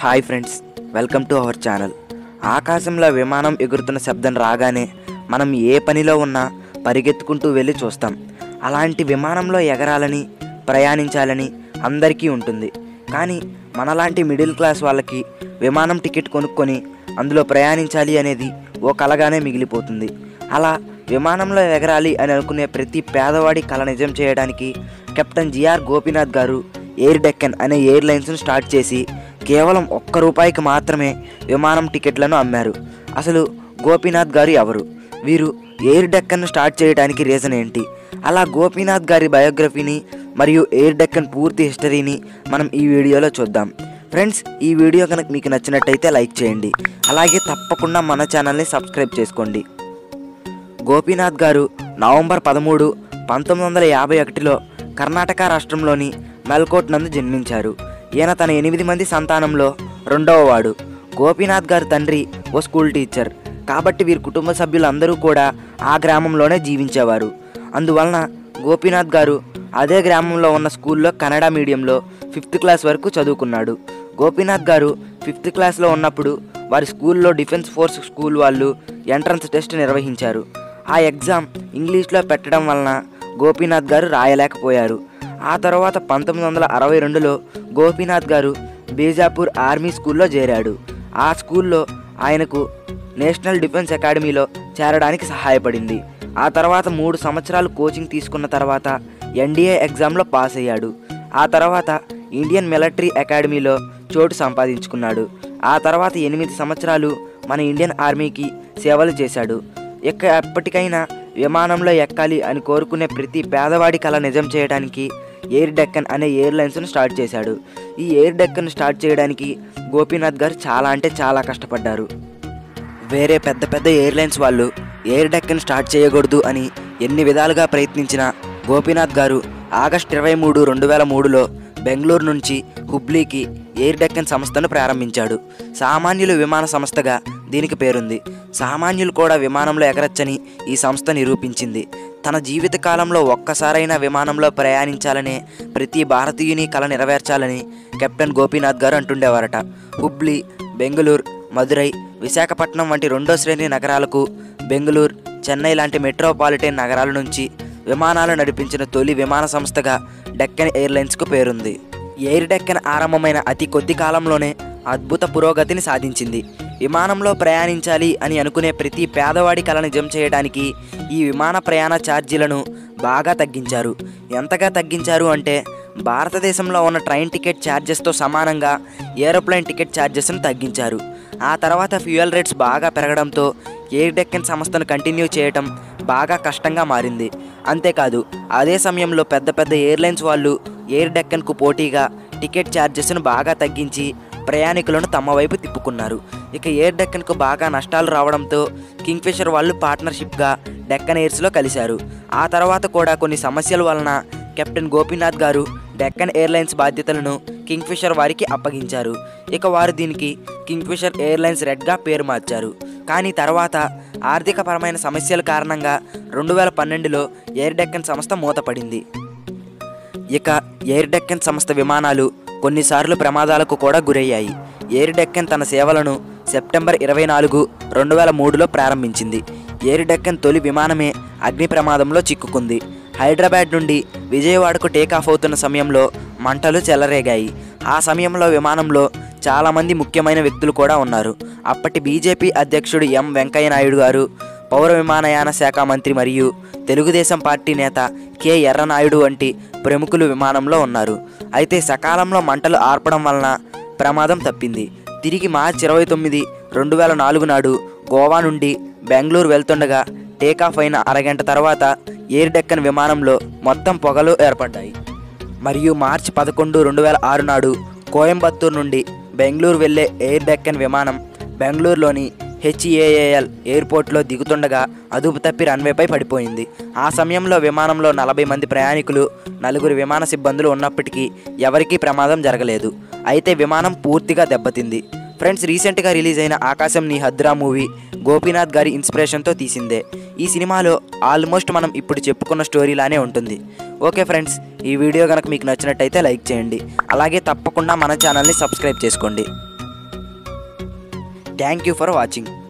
hi friends welcome to our channel ఆకాశంలో విమానం ఎగురుతున్న శబ్దం రాగానే మనం ఏ పనిలో ఉన్నా పరిగెత్తుకుంటూ వెళ్ళి చూస్తాం అలాంటి విమానంలో ఎగరాలని ప్రయాణించాలని అందరికీ ఉంటుంది కానీ మనలాంటి మిడిల్ క్లాస్ వాళ్ళకి విమానం టికెట్ కొనుక్కొని అందులో ప్రయాణించాలి అనేది ఓ కలగానే మిగిలిపోతుంది అలా విమానంలో ఎగరాలి అని అనుకునే ప్రతి పేదవాడి కల నిజం చేయడానికి కెప్టెన్ జిఆర్ గోపీనాథ్ గారు ఎయిర్ డెక్కన్ అనే ఎయిర్లైన్స్ను స్టార్ట్ చేసి కేవలం ఒక్క రూపాయికి మాత్రమే విమానం టికెట్లను అమ్మారు అసలు గోపీనాథ్ గారు ఎవరు వీరు ఎయిర్ డెక్కన్ స్టార్ట్ చేయడానికి రీజన్ ఏంటి అలా గోపీనాథ్ గారి బయోగ్రఫీని మరియు ఎయిర్ డెక్కన్ పూర్తి హిస్టరీని మనం ఈ వీడియోలో చూద్దాం ఫ్రెండ్స్ ఈ వీడియో కనుక మీకు నచ్చినట్టయితే లైక్ చేయండి అలాగే తప్పకుండా మన ఛానల్ని సబ్స్క్రైబ్ చేసుకోండి గోపీనాథ్ గారు నవంబర్ పదమూడు పంతొమ్మిది వందల యాభై ఒకటిలో కర్ణాటక రాష్ట్రంలోని మెల్కోట్ నందు జన్మించారు ఈయన తన ఎనిమిది మంది సంతానంలో రెండవ వాడు గోపీనాథ్ గారి తండ్రి ఓ స్కూల్ టీచర్ కాబట్టి వీరి కుటుంబ సభ్యులందరూ కూడా ఆ గ్రామంలోనే జీవించేవారు అందువలన గోపీనాథ్ గారు అదే గ్రామంలో ఉన్న స్కూల్లో కన్నడ మీడియంలో ఫిఫ్త్ క్లాస్ వరకు చదువుకున్నాడు గోపీనాథ్ గారు ఫిఫ్త్ క్లాస్లో ఉన్నప్పుడు వారి స్కూల్లో డిఫెన్స్ ఫోర్స్ స్కూల్ వాళ్ళు ఎంట్రన్స్ టెస్ట్ నిర్వహించారు ఆ ఎగ్జామ్ ఇంగ్లీష్లో పెట్టడం వలన గోపీనాథ్ గారు రాయలేకపోయారు ఆ తర్వాత పంతొమ్మిది వందల అరవై రెండులో గోపీనాథ్ గారు బీజాపూర్ ఆర్మీ స్కూల్లో చేరాడు ఆ స్కూల్లో ఆయనకు నేషనల్ డిఫెన్స్ అకాడమీలో చేరడానికి సహాయపడింది ఆ తర్వాత మూడు సంవత్సరాలు కోచింగ్ తీసుకున్న తర్వాత ఎన్డీఏ ఎగ్జామ్లో పాస్ అయ్యాడు ఆ తర్వాత ఇండియన్ మిలిటరీ అకాడమీలో చోటు సంపాదించుకున్నాడు ఆ తర్వాత ఎనిమిది సంవత్సరాలు మన ఇండియన్ ఆర్మీకి సేవలు చేశాడు ఇక ఎప్పటికైనా విమానంలో ఎక్కాలి అని కోరుకునే ప్రతి పేదవాడి కళ నిజం చేయడానికి ఎయిర్ డెక్కన్ అనే ఎయిర్లైన్స్ను స్టార్ట్ చేశాడు ఈ ఎయిర్ డెక్కన్ స్టార్ట్ చేయడానికి గోపీనాథ్ గారు చాలా అంటే చాలా కష్టపడ్డారు వేరే పెద్ద పెద్ద ఎయిర్లైన్స్ వాళ్ళు ఎయిర్ డెక్కన్ స్టార్ట్ చేయకూడదు అని ఎన్ని విధాలుగా ప్రయత్నించినా గోపీనాథ్ గారు ఆగస్ట్ ఇరవై మూడు రెండు వేల మూడులో బెంగళూరు నుంచి హుబ్లీకి ఎయిర్ డెక్కన్ సంస్థను ప్రారంభించాడు సామాన్యులు విమాన సంస్థగా దీనికి పేరుంది సామాన్యులు కూడా విమానంలో ఎగరచ్చని ఈ సంస్థ నిరూపించింది తన జీవిత కాలంలో ఒక్కసారైనా విమానంలో ప్రయాణించాలనే ప్రతి భారతీయుని కల నెరవేర్చాలని కెప్టెన్ గోపీనాథ్ గారు అంటుండేవారట హుబ్లీ బెంగళూరు మదురై విశాఖపట్నం వంటి రెండో శ్రేణి నగరాలకు బెంగళూరు చెన్నై లాంటి మెట్రోపాలిటన్ నగరాల నుంచి విమానాలు నడిపించిన తొలి విమాన సంస్థగా డెక్కన్ ఎయిర్లైన్స్కు పేరుంది ఎయిర్ డెక్కన్ ఆరంభమైన అతి కొద్ది కాలంలోనే అద్భుత పురోగతిని సాధించింది విమానంలో ప్రయాణించాలి అని అనుకునే ప్రతి పేదవాడి కల నిజం చేయడానికి ఈ విమాన ప్రయాణ ఛార్జీలను బాగా తగ్గించారు ఎంతగా తగ్గించారు అంటే భారతదేశంలో ఉన్న ట్రైన్ టికెట్ ఛార్జెస్తో సమానంగా ఏరోప్లేన్ టికెట్ ఛార్జెస్ను తగ్గించారు ఆ తర్వాత ఫ్యూయల్ రేట్స్ బాగా పెరగడంతో ఎయిర్ డెక్కన్ సంస్థను కంటిన్యూ చేయటం బాగా కష్టంగా మారింది అంతేకాదు అదే సమయంలో పెద్ద పెద్ద ఎయిర్లైన్స్ వాళ్ళు ఎయిర్ డెక్కన్కు పోటీగా టికెట్ ఛార్జెస్ను బాగా తగ్గించి ప్రయాణికులను తమ వైపు తిప్పుకున్నారు ఇక ఎయిర్ డెక్కన్కు బాగా నష్టాలు రావడంతో కింగ్ఫిషర్ వాళ్ళు పార్ట్నర్షిప్గా డెక్కన్ ఎయిర్స్లో కలిశారు ఆ తర్వాత కూడా కొన్ని సమస్యల వలన కెప్టెన్ గోపీనాథ్ గారు డెక్కన్ ఎయిర్లైన్స్ బాధ్యతలను కింగ్ఫిషర్ వారికి అప్పగించారు ఇక వారు దీనికి కింగ్ఫిషర్ ఎయిర్లైన్స్ రెడ్గా పేరు మార్చారు కానీ తర్వాత ఆర్థికపరమైన సమస్యల కారణంగా రెండు వేల పన్నెండులో ఎయిర్ డెక్కన్ సంస్థ మూతపడింది ఇక ఎయిర్ డెక్కన్ సంస్థ విమానాలు కొన్నిసార్లు ప్రమాదాలకు కూడా గురయ్యాయి ఎయిర్ డెక్కన్ తన సేవలను సెప్టెంబర్ ఇరవై నాలుగు రెండు వేల మూడులో ప్రారంభించింది ఎయిర్ డెక్కన్ తొలి విమానమే అగ్ని ప్రమాదంలో చిక్కుకుంది హైదరాబాద్ నుండి విజయవాడకు టేకాఫ్ అవుతున్న సమయంలో మంటలు చెలరేగాయి ఆ సమయంలో విమానంలో చాలామంది ముఖ్యమైన వ్యక్తులు కూడా ఉన్నారు అప్పటి బీజేపీ అధ్యక్షుడు ఎం వెంకయ్య నాయుడు గారు పౌర విమానయాన శాఖ మంత్రి మరియు తెలుగుదేశం పార్టీ నేత కె ఎర్రనాయుడు వంటి ప్రముఖులు విమానంలో ఉన్నారు అయితే సకాలంలో మంటలు ఆర్పడం వలన ప్రమాదం తప్పింది తిరిగి మార్చి ఇరవై తొమ్మిది రెండు వేల నాలుగు నాడు గోవా నుండి బెంగళూరు వెళ్తుండగా టేకాఫ్ అయిన అరగంట తర్వాత ఎయిర్ డెక్కన్ విమానంలో మొత్తం పొగలు ఏర్పడ్డాయి మరియు మార్చి పదకొండు రెండు వేల ఆరు నాడు కోయంబత్తూరు నుండి బెంగళూరు వెళ్లే ఎయిర్ డెక్కన్ విమానం బెంగళూరులోని హెచ్ఏఏఎల్ ఎయిర్పోర్ట్లో దిగుతుండగా అదుపు తప్పి రన్వేపై పడిపోయింది ఆ సమయంలో విమానంలో నలభై మంది ప్రయాణికులు నలుగురు విమాన సిబ్బందులు ఉన్నప్పటికీ ఎవరికీ ప్రమాదం జరగలేదు అయితే విమానం పూర్తిగా దెబ్బతింది ఫ్రెండ్స్ రీసెంట్గా రిలీజ్ అయిన ఆకాశం నీ హద్రా మూవీ గోపీనాథ్ గారి ఇన్స్పిరేషన్తో తీసిందే ఈ సినిమాలో ఆల్మోస్ట్ మనం ఇప్పుడు చెప్పుకున్న స్టోరీలానే ఉంటుంది ఓకే ఫ్రెండ్స్ ఈ వీడియో కనుక మీకు నచ్చినట్టయితే లైక్ చేయండి అలాగే తప్పకుండా మన ఛానల్ని సబ్స్క్రైబ్ చేసుకోండి థ్యాంక్ యూ ఫర్ వాచింగ్